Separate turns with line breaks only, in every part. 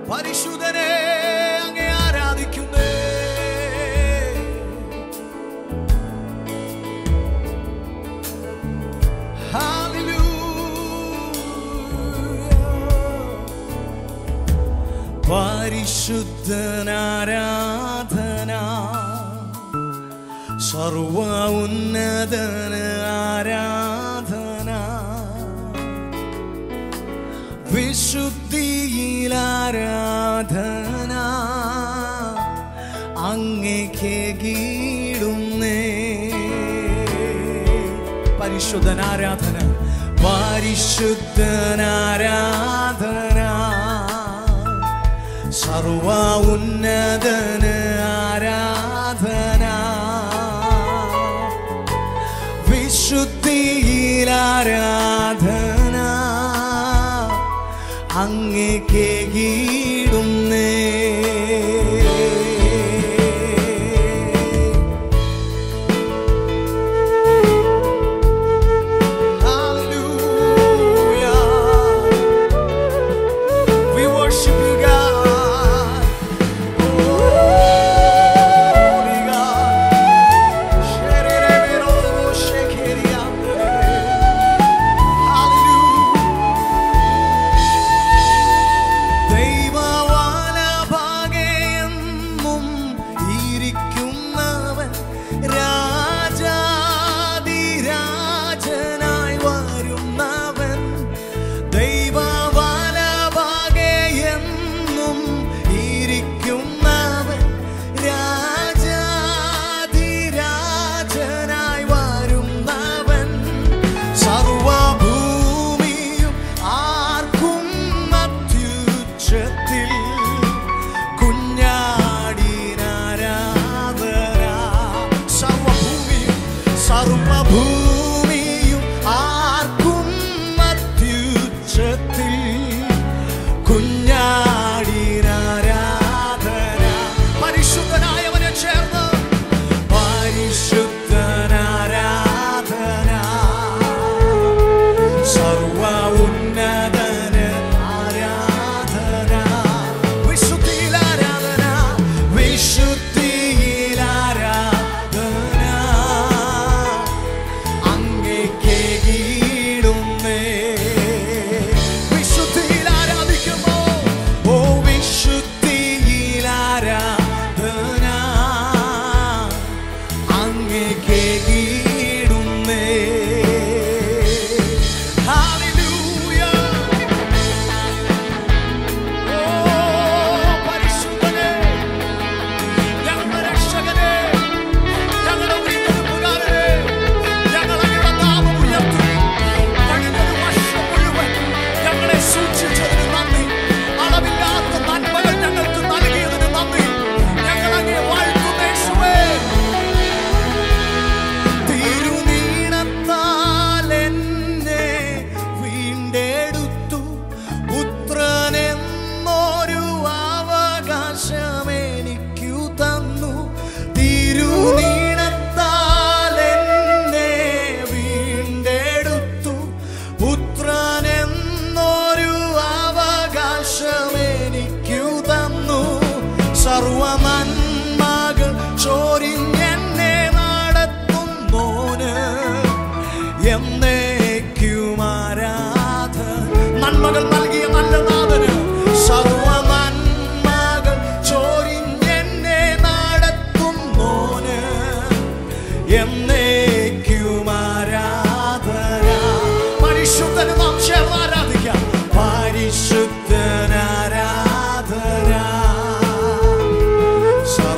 പരിശുദ്ധനെ അങ്ങേ ആരാധിക്കുന്നേ പരിശുദ്ധനാരാധന സർവ ഉന്നതന ആരാധന വിശുദ്ധിയിൽ ആരാധന അങ്ങേക്ക് കീടുന്നേ പരിശുദ്ധനാരാധന പരിശുദ്ധനാരാധന സർവ ഉന്നതന ആരാധന വിശുദ്ധിയിൽ ആരാധന അങ്ങേക്ക് കീടുന്നേ Hallelujah. We worship you, God. Holy God. Shererebero, shekeriandere. Hallelujah. ദൈവവാലഭാഗയെന്നും ഇരിക്കുന്നവൻ രാജാതിരാജനായി വരുന്നവൻ ദൈവവാലഭാഗയെന്നും ഇരിക്കുന്നവൻ രാജാതിരാജനായി വരുന്നവൻ സർവഭൂമിയും ആർക്കും അത്യുച്ചത്തിൽ കുഞ്ഞാടിനാരാധന സർവഭൂമിയും സർവഭൂമിയും ആർക്കും അത്യുച്ചത്തിൽ കുഞ്ഞാടിനാരാധന പരിശുദ്ധനായവനെ ചേർന്ന് പരിശുദ്ധനാരാധന സർവ ഉന്നതന ആരാധന വിശുദ്ധിയിൽ ആരാധന വിശുദ്ധിയിൽ ആരാധന അങ്ങേക്ക് കീടുന്നേ വിശുദ്ധിയിൽ ആരാധിക്കുമോ ഓ വിശുദ്ധിയിൽ ആരാധന അങ്ങേക്ക് കീടുന്നേ Hallelujah. ഓ പരിശുദ്ധനേ ഞങ്ങളുടെ രക്ഷകനേ ഞങ്ങളുടെ വീണ്ടെടുപ്പുകാരനേ ഞങ്ങൾ അങ്ങയുടെ നാമം ഉയർത്തി കഴിഞ്ഞൊരു വർഷം മുഴുവൻ ഞങ്ങളെ സൂക്ഷിച്ചതിന് നന്ദി അളവില്ലാത്ത നന്മകൾ ഞങ്ങൾക്ക് നൽകിയതിന് നന്ദി ഞങ്ങൾ അങ്ങേ വാഴ്ത്തുന്ന യേശുവേ തിരുനീണത്താൽ എന്നെ വീണ്ടെടുത്തു പുത്രനെന്നൊരു അവകാശം എനിക്കു തന്നു തിരുനീണത്താൽ എന്നെ വീണ്ടെടുത്തു പുത്രനെന്നൊരു അവകാശം എനിക്കു തന്നു സർവനന്മകൾ ചോരിഞ്ഞെന്നെ നടത്തുന്നോന് എന്നേക്കും ആരാധന നന്മകൾ നൽകിയ നല്ല നാഥന് സർവ നന്മകൾ ചോരിഞ്ഞെന്നെ നടത്തുന്നോന് എന്നേക്കും ആരാധന പരിശുദ്ധന് നാം ചേർന്ന് ആരാധിക്കാം പരിശുദ്ധനാരാധന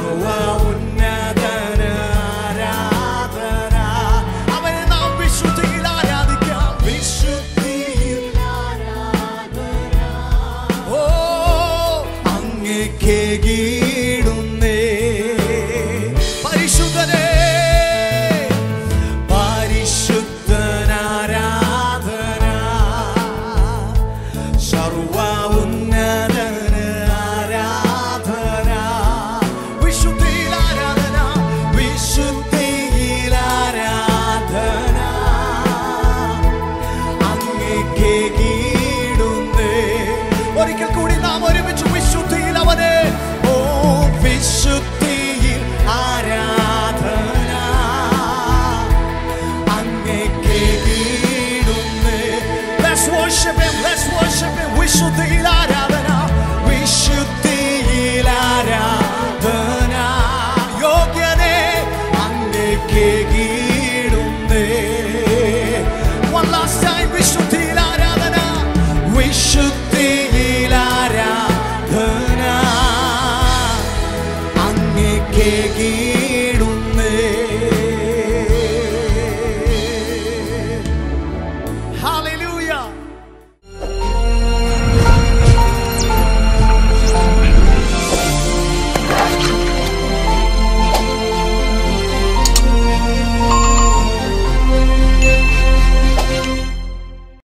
ഏകി